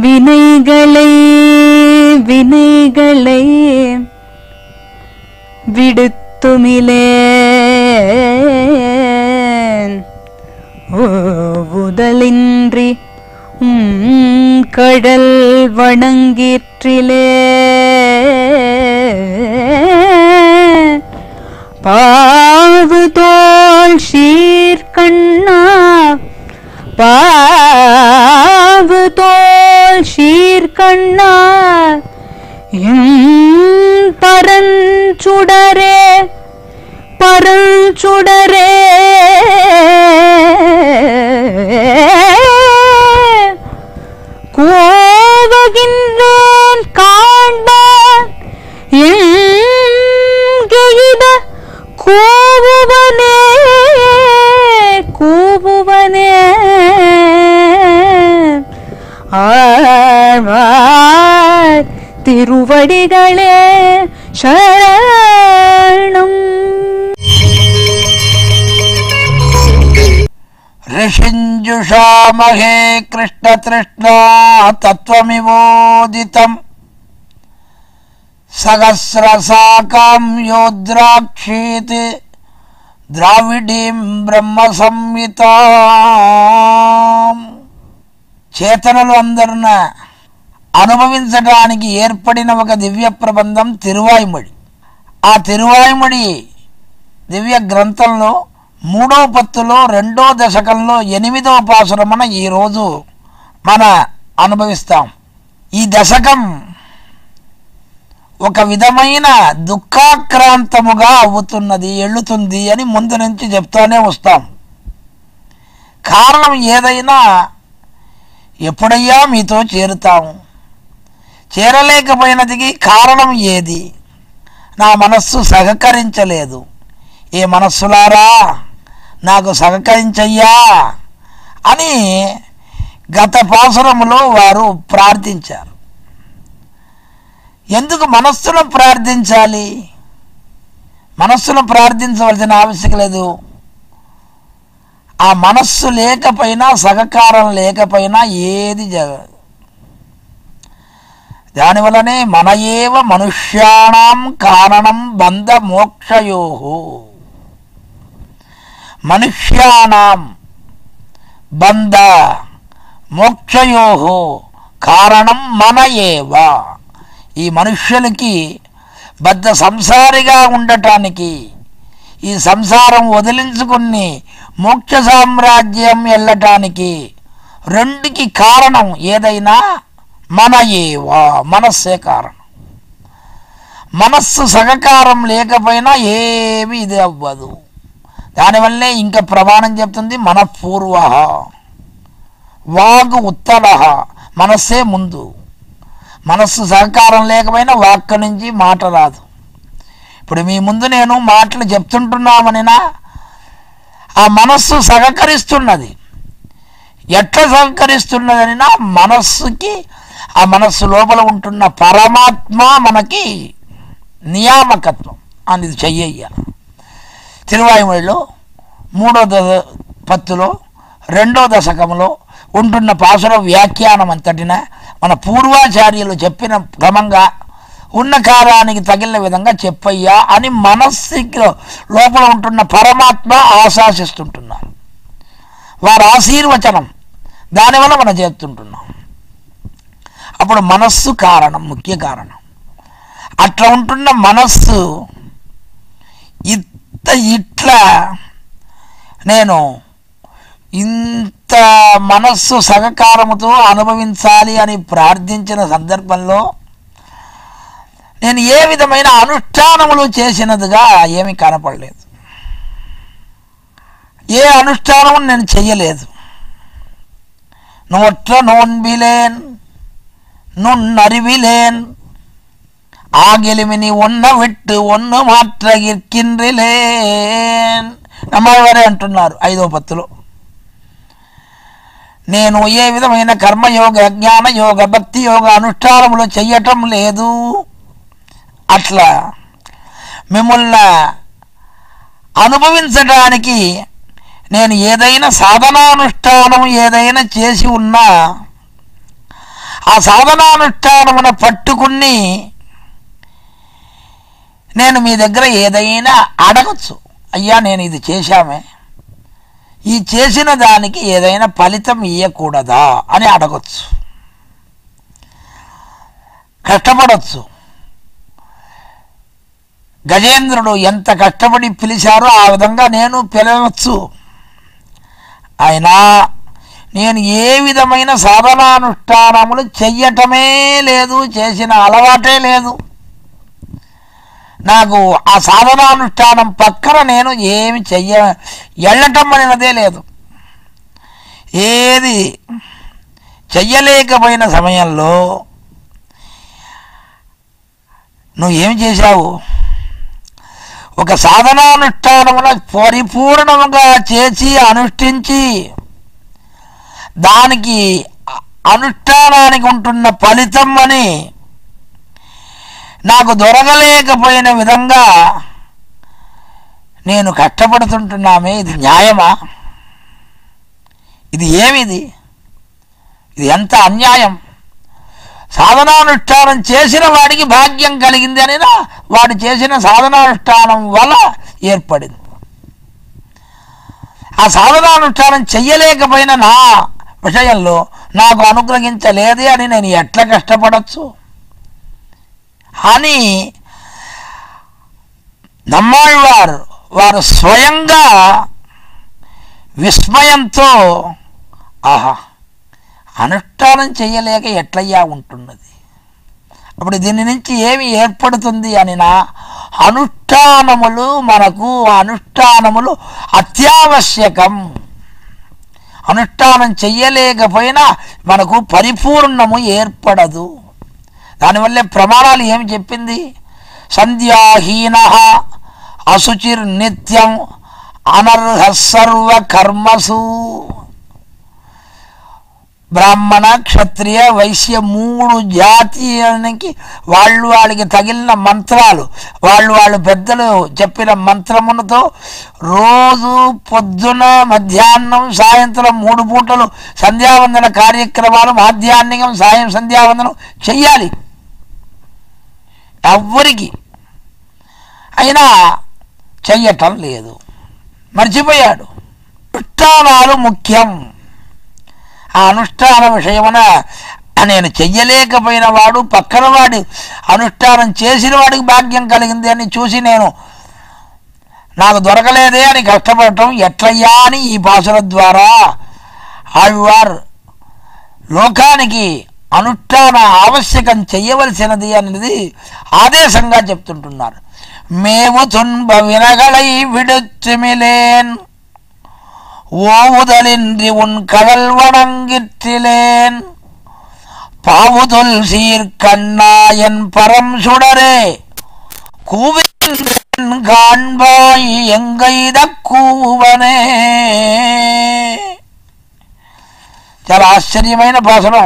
வினைகளை வினைகளை விடுத்துமிலேன் ஓவுதலின்றி உம் கடல் வணங்கிற்றிலே பாவு தோல் சீர்கண்ணா பாவு தோல் சீர்கண்ணா எம் பரஞ்சுடரே பரஞ்சுடரே கோவகின்றேன் காண்பான் எங்கெய்த கோபுவனே கோபுவனே ஆழ்வார் திருவடிகளே சரணம் ऋषिञ्जुषामहे कृष्णतृष्णा तत्त्वमिवोदितम् सहस्रसाकां योद्राक्षीत् ద్రావిడీం బ్రహ్మ సంహిత చేతనలు అందరిన అనుభవించడానికి ఏర్పడిన ఒక దివ్య ప్రబంధం తిరువాయిమడి ఆ తిరువాయిమడి దివ్య గ్రంథంలో మూడో పత్తులో రెండో దశకంలో ఎనిమిదవ పాసురమున ఈరోజు మన అనుభవిస్తాం ఈ దశకం ఒక విధమైన దుఃఖాక్రాంతముగా అవుతున్నది ఎళ్ళుతుంది అని ముందు నుంచి చెప్తానే వస్తాం కారణం ఏదైనా ఎప్పుడయ్యా మీతో చేరుతాము చేరలేకపోయినదికి కారణం ఏది నా మనస్సు సహకరించలేదు ఏ మనస్సులారా నాకు సహకరించయ్యా అని గత పాసురములో వారు ప్రార్థించారు ఎందుకు మనస్సును ప్రార్థించాలి మనస్సును ప్రార్థించవలసిన ఆవశ్యకత లేదు ఆ మనస్సు లేకపోయినా సహకారం లేకపోయినా ఏది జరగదు దానివల్లనే మన ఏవ మనుష్యాణం కారణం బంధ మోక్షయో మనుష్యాణం బంధ మోక్షయో కారణం మన ఏవ ఈ మనుష్యులకి బద్ధ సంసారిగా ఉండటానికి ఈ సంసారం వదిలించుకుని మోక్ష సామ్రాజ్యం వెళ్ళటానికి రెండుకి కారణం ఏదైనా మన ఏవా మనస్సే కారణం మనస్సు సహకారం లేకపోయినా ఏమి ఇది అవ్వదు దానివల్లే ఇంకా ప్రమాణం చెప్తుంది మనపూర్వ వాగు ఉత్తర మనస్సే ముందు మనస్సు సహకారం లేకపోయినా వాక్క నుంచి మాట రాదు ఇప్పుడు మీ ముందు నేను మాటలు చెప్తుంటున్నామనినా ఆ మనస్సు సహకరిస్తున్నది ఎట్లా సహకరిస్తున్నదనినా మనస్సుకి ఆ మనస్సు లోపల ఉంటున్న పరమాత్మ మనకి నియామకత్వం అనేది చెయ్యయ్య తిరువాయుమడిలో మూడో ద పత్తులో రెండో దశకంలో ఉంటున్న పాసుర వ్యాఖ్యానం అంతటిన మన పూర్వాచార్యులు చెప్పిన క్రమంగా ఉన్న కాలానికి తగిలిన విధంగా చెప్పయ్యా అని మనస్సుకి లోపల ఉంటున్న పరమాత్మ ఆశాసిస్తుంటున్నారు వారి ఆశీర్వచనం దానివల్ల మనం చేస్తుంటున్నాం అప్పుడు మనస్సు కారణం ముఖ్య కారణం అట్లా ఉంటున్న మనస్సు ఇంత ఇట్లా నేను ఇంత మనస్సు సహకారముతో అనుభవించాలి అని ప్రార్థించిన సందర్భంలో నేను ఏ విధమైన అనుష్ఠానములు చేసినదిగా ఏమీ కనపడలేదు ఏ అనుష్ఠానము నేను చెయ్యలేదు నోట్ల నోన్బిలేన్ நுண்ணறிவிலேன் ஆகிலுமினி ஒன்ன విట్టు ఒన్ను మాత్ర ఇర్కిండ్రిలేన్ నమ్మవారే అంటున్నారు ఐదో పత్తులో నేను ఏ విధమైన కర్మయోగ జ్ఞాన యోగ భక్తి యోగ అనుష్ఠానములు చెయ్యటం లేదు అట్లా మిమ్మల్ని అనుభవించడానికి నేను ఏదైనా సాధనానుష్ఠానం ఏదైనా చేసి ఉన్నా ఆ సాధనానుష్ఠానమున పట్టుకుని నేను మీ దగ్గర ఏదైనా అడగచ్చు అయ్యా నేను ఇది చేశామే ఈ చేసిన దానికి ఏదైనా ఫలితం ఇవ్వకూడదా అని అడగచ్చు కష్టపడవచ్చు గజేంద్రుడు ఎంత కష్టపడి పిలిచారో ఆ విధంగా నేను పిలవచ్చు అయినా నేను ఏ విధమైన సాధనానుష్ఠానములు చెయ్యటమే లేదు చేసిన అలవాటే లేదు నాకు ఆ సాధనానుష్ఠానం పక్కన నేను ఏమి చెయ్య వెళ్ళటం అనేదే లేదు ఏది చెయ్యలేకపోయిన సమయంలో నువ్వు ఏమి చేశావు ఒక సాధనానుష్ఠానమున పరిపూర్ణముగా చేసి అనుష్ఠించి దానికి అ- అనుష్ఠానానికి ఉంటున్న ఫలితం అని నాకు దొరకలేకపోయిన విధంగా నేను కష్టపడుతుంటున్నామే ఇది న్యాయమా ఇది ఏమిది ఇది ఎంత అన్యాయం సాధనానుష్ఠానం చేసిన వాడికి భాగ్యం కలిగింది అని వాడు చేసిన సాధనానుష్ఠానం వల్ల ఏర్పడింది ఆ సాధనానుష్ఠానం చెయ్యలేకపోయిన నా విషయంలో నాకు అనుగ్రహించలేదే అని నేను ఎట్లా కష్టపడచ్చు అని నమ్మాళ్ళవారు వారు స్వయంగా విస్మయంతో ఆహా అనుష్ఠానం చేయలేక ఎట్లయ్యా ఉంటున్నది అప్పుడు దీని నుంచి ఏమి ఏర్పడుతుంది అనినా అనుష్ఠానములు మనకు అనుష్ఠానములు అత్యావశ్యకం అనుష్ఠానం చెయ్యలేకపోయినా మనకు పరిపూర్ణము ఏర్పడదు దానివల్లే ప్రమాణాలు ఏమి చెప్పింది సంధ్యాహీన అశుచిర్ నిత్యం అనర్హ సర్వ కర్మసు బ్రాహ్మణ క్షత్రియ వైశ్య మూడు జాతీయానికి వాళ్ళు వాళ్ళకి తగిలిన మంత్రాలు వాళ్ళు వాళ్ళు పెద్దలు చెప్పిన మంత్రములతో రోజు పొద్దున మధ్యాహ్నం సాయంత్రం మూడు పూటలు సంధ్యావందన కార్యక్రమాలు మాధ్యాహ్నికం సాయం సంధ్యావందనం చెయ్యాలి ఎవ్వరికి అయినా చెయ్యటం లేదు మర్చిపోయాడు అనుష్ఠానాలు ముఖ్యం ఆ అనుష్ఠాన విషయమున నేను చెయ్యలేకపోయిన వాడు పక్కన వాడు అనుష్ఠానం చేసిన వాడికి భాగ్యం కలిగింది అని చూసి నేను నాకు దొరకలేదే అని కష్టపడటం ఎట్లయ్యా అని ఈ భాషల ద్వారా ఆళ్వార్ లోకానికి అనుష్ఠాన ఆవశ్యకం చెయ్యవలసినది అనేది ఆదేశంగా చెప్తుంటున్నారు మేము తున్బ వినగలై విడుచుమిలేన్ ஓவுதலின்றி உன் கடல் வணங்கிற்றிலேன் பாவுதொல் சீர்கண்ணாயன் பரம் சுடரே கூவின் காண்பாய் எங்கைத கூவனே చాలా ఆశ్చర్యమైన భాషణం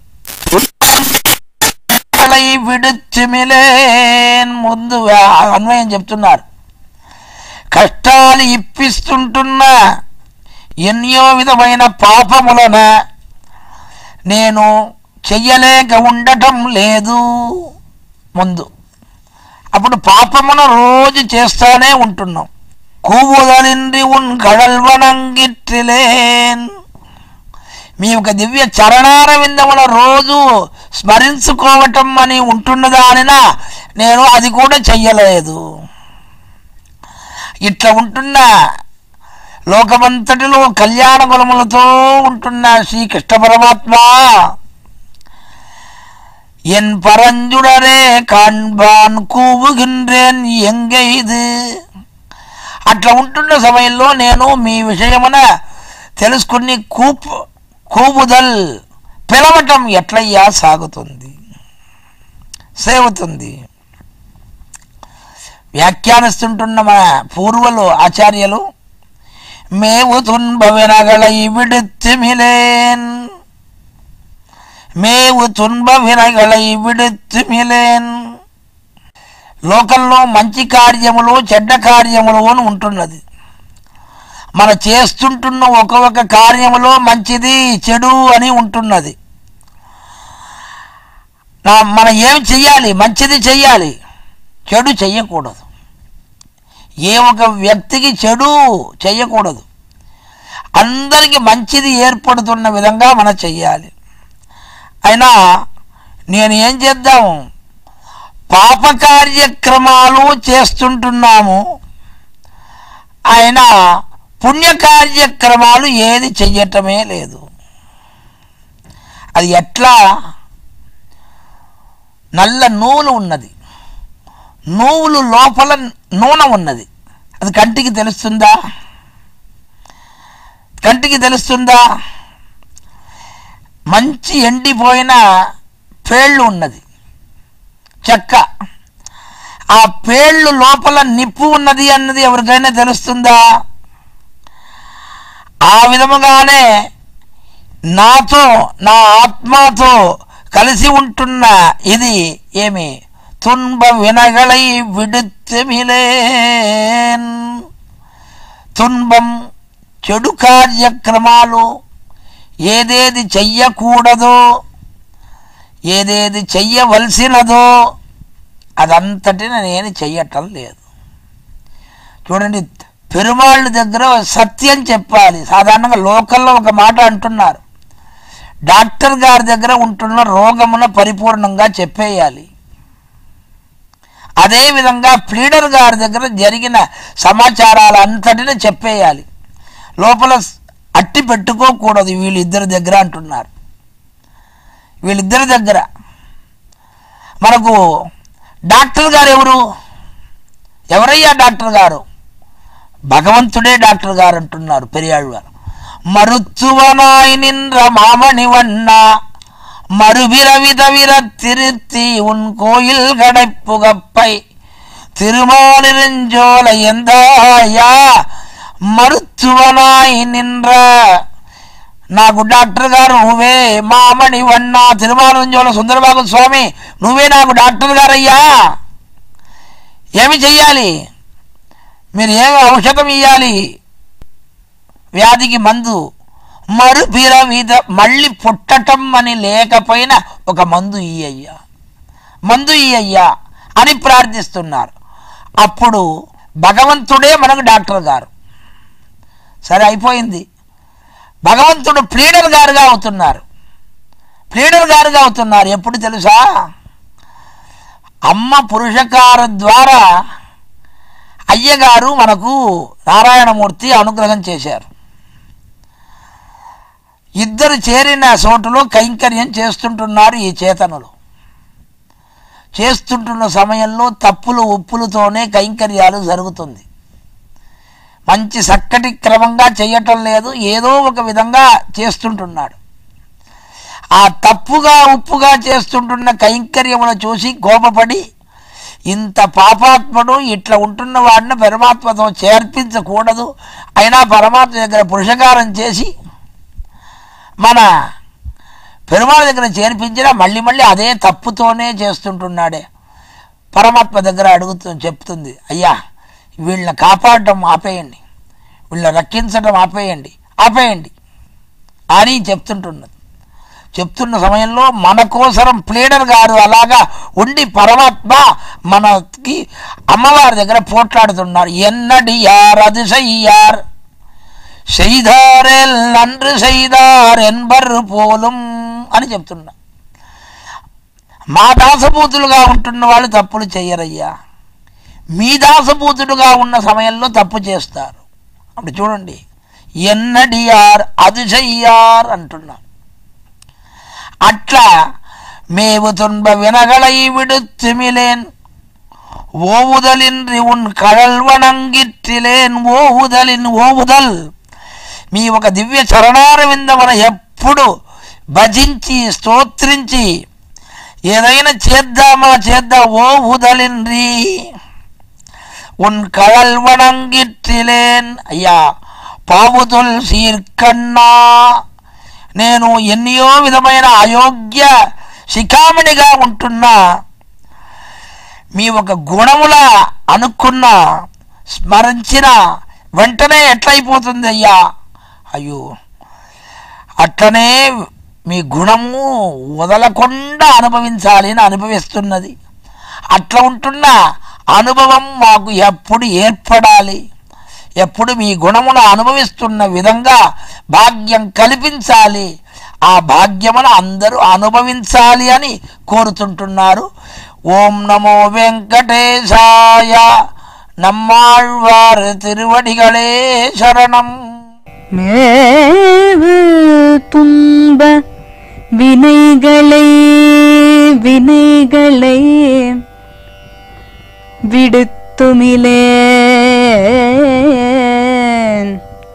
విడుచుమిలేన్ ముందు అన్వయం చెప్తున్నారు కష్టాలు ఇప్పిస్తుంటున్నా ఎన్నో విధమైన పాపములన నేను చెయ్యలేక ఉండటం లేదు ముందు అప్పుడు పాపమును రోజు చేస్తానే ఉంటున్నాం కూవుదలింది ఉన్ కడల్వనంగిట్టిలేన్ మీ యొక్క దివ్య చరణార విందముల రోజు స్మరించుకోవటం అని ఉంటున్నదానినా నేను అది కూడా చెయ్యలేదు ఇట్లా ఉంటున్న లోకమంతటిలో కళ్యాణ గుణములతో ఉంటున్న శ్రీకృష్ణ పరమాత్మ ఎన్ పరంజుడరే కాన్బాన్ కూవుగిన్రేన్ ఎంగైదు అట్లా ఉంటున్న సమయంలో నేను మీ విషయమున తెలుసుకుని కూపు కూబుదల్ పిలవటం ఎట్లయ్యా సాగుతుంది సేవుతుంది వ్యాఖ్యానిస్తుంటున్న మన పూర్వలు ఆచార్యులు ಮೇವು ತುನ್ಬವಿನಗಳ ಬಿಡುತ್ತುಮಿಲೇನ್ ಮೇವು తున్బవినగల విడుతుమిలేన్ లోకంలో మంచి కార్యములు చెడ్డ కార్యములు అని ఉంటున్నది మన చేస్తుంటున్న ఒక ఒక కార్యములో మంచిది చెడు అని ఉంటున్నది నా మనం ఏం చెయ్యాలి మంచిది చెయ్యాలి చెడు చెయ్యకూడదు ఏ ఒక వ్యక్తికి చెడు చెయ్యకూడదు అందరికీ మంచిది ఏర్పడుతున్న విధంగా మనం చెయ్యాలి అయినా నేను ఏం చేద్దాం పాప కార్యక్రమాలు చేస్తుంటున్నాము అయినా పుణ్య కార్యక్రమాలు ఏది చెయ్యటమే లేదు అది ఎట్లా నల్ల నూలు ఉన్నది నూలు లోపల నూనె ఉన్నది అది కంటికి తెలుస్తుందా కంటికి తెలుస్తుందా మంచి ఎండిపోయిన పేళ్ళు ఉన్నది చెక్క ఆ పేళ్ళు లోపల నిప్పు ఉన్నది అన్నది ఎవరికైనా తెలుస్తుందా ఆ విధముగానే నాతో నా ఆత్మతో కలిసి ఉంటున్న ఇది ఏమి తున్బ వినగలై విడుత్మిలేన్ తున్బం చెడు కార్యక్రమాలు ఏదేది చెయ్యకూడదో ఏదేది చెయ్యవలసినదో అదంతటిని నేను చెయ్యటం లేదు చూడండి పెరుమాళ్ళ దగ్గర సత్యం చెప్పాలి సాధారణంగా లోకల్లో ఒక మాట అంటున్నారు డాక్టర్ గారి దగ్గర ఉంటున్న రోగమున పరిపూర్ణంగా చెప్పేయాలి అదేవిధంగా ప్లీడర్ గారి దగ్గర జరిగిన సమాచారాలు అంతటిని చెప్పేయాలి లోపల అట్టి పెట్టుకోకూడదు వీళ్ళిద్దరి దగ్గర అంటున్నారు వీళ్ళిద్దరి దగ్గర మనకు డాక్టర్ గారు ఎవరు ఎవరయ్యా డాక్టర్ గారు భగవంతుడే డాక్టర్ గారు అంటున్నారు పెరియాళ్ళు గారు మరుత్తువనాయి నిன்ற మామణివన్న மறுபிறவி தவிர திருத்தி உன் கோயில் கடைப்புகப்பை திருமாலிருஞ்சோலை எந்தாயா మరుత్తువనాయి నిன்ற నాకు డాక్టర్ గారు నువ్వే మామణి వన్నా తిరుమలంజోల సుందరబాబు స్వామి నువ్వే నాకు డాక్టర్ గారయ్యా ఏమి చెయ్యాలి మీరు ఏమి ఔషధం ఇవ్వాలి వ్యాధికి మందు మరుపిర మీద మళ్ళీ పుట్టటం అని లేకపోయినా ఒక మందు ఇయ్యయ్యా మందు ఇయ్యయ్యా అని ప్రార్థిస్తున్నారు అప్పుడు భగవంతుడే మనకు డాక్టర్ గారు సరే అయిపోయింది భగవంతుడు ప్లీడర్ గారుగా అవుతున్నారు ప్లీడర్ గారుగా అవుతున్నారు ఎప్పుడు తెలుసా అమ్మ పురుషకార ద్వారా అయ్యగారు మనకు నారాయణమూర్తి అనుగ్రహం చేశారు ఇద్దరు చేరిన చోటులో కైంకర్యం చేస్తుంటున్నారు ఈ చేతనులు చేస్తుంటున్న సమయంలో తప్పులు ఉప్పులతోనే కైంకర్యాలు జరుగుతుంది మంచి చక్కటి క్రమంగా చేయటం లేదు ఏదో ఒక విధంగా చేస్తుంటున్నాడు ఆ తప్పుగా ఉప్పుగా చేస్తుంటున్న కైంకర్యమును చూసి కోపపడి ఇంత పాపాత్ముడు ఇట్లా ఉంటున్న వాడిని పరమాత్మతో చేర్పించకూడదు అయినా పరమాత్మ దగ్గర పురుషకారం చేసి మన పెరుమాళ దగ్గర చేర్పించినా మళ్ళీ మళ్ళీ అదే తప్పుతోనే చేస్తుంటున్నాడే పరమాత్మ దగ్గర అడుగుతూ చెప్తుంది అయ్యా వీళ్ళని కాపాడటం ఆపేయండి వీళ్ళని రక్షించడం ఆపేయండి ఆపేయండి అని చెప్తుంటున్నది చెప్తున్న సమయంలో మన కోసరం ప్లేడర్ గారు అలాగా ఉండి పరమాత్మ మనకి అమ్మవారి దగ్గర పోట్లాడుతున్నారు ఎన్నడి యార్ అది చెయ్యార్ செய்தாரெல் நன்று செய்தார் என்பర్ పోలం అని చెప్తున్నా మా దాసభూతులుగా ఉంటున్న వాళ్ళు తప్పులు చెయ్యరయ్యా మీ దాసభూతుడుగా ఉన్న సమయంలో తప్పు చేస్తారు అప్పుడు చూడండి ఎన్నడియార్ అది చెయ్యార్ అంటున్నా అట్లా మేవు తుன்ப వినగలై విడుత్తిమిలేన్ ఓవుదలిன்றி உன் கழல் வணங்கிற்றிலேன் ஓவுதலின் ஓவுதல் మీ ఒక దివ్య చరణార విందమున ఎప్పుడు భజించి స్తోత్రించి ఏదైనా చేద్దామా చేద్దాం ఓ ఉదలిండ్రి ఉన్ కళల్ వణంగిట్టిలేన్ అయ్యా పావుతుల్ సీర్కన్నా నేను ఎన్నో విధమైన అయోగ్య శిఖామణిగా ఉంటున్నా మీ ఒక గుణముల అనుకున్న స్మరించిన వెంటనే ఎట్లయిపోతుంది అయ్యా అయ్యో అట్లనే మీ గుణము వదలకుండా అనుభవించాలి అని అనుభవిస్తున్నది అట్లా ఉంటున్న అనుభవం మాకు ఎప్పుడు ఏర్పడాలి ఎప్పుడు మీ గుణమును అనుభవిస్తున్న విధంగా భాగ్యం కల్పించాలి ఆ భాగ్యమును అందరూ అనుభవించాలి అని కోరుతుంటున్నారు ఓం నమో వెంకటేశాయ நம்மாழ்வார் திருவடிகளே சரணம் மேவு துன்ப வினைகளை வினைகளை விடுத்துமிலேன்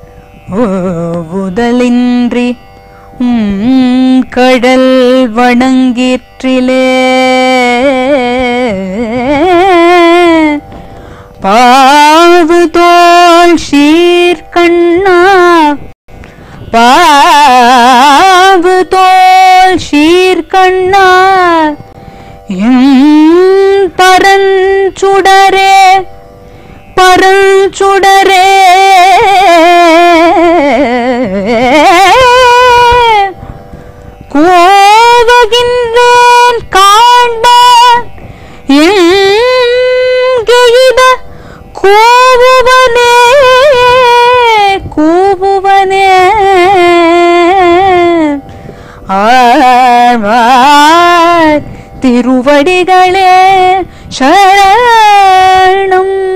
ஓவுதலின்றி உம் கடல் வணங்கிற்றிலே பாவு தோல் சீர்கண்ணா பாவு தோல் சீர்கண்ணா எம் பரஞ்சுடரே பரஞ்சுடரே கோவகின்றேன் காண்பான் எங்கெய்த கூவுவனே கூவுவனே ஆழ்வார் திருவடிகளே சரணம்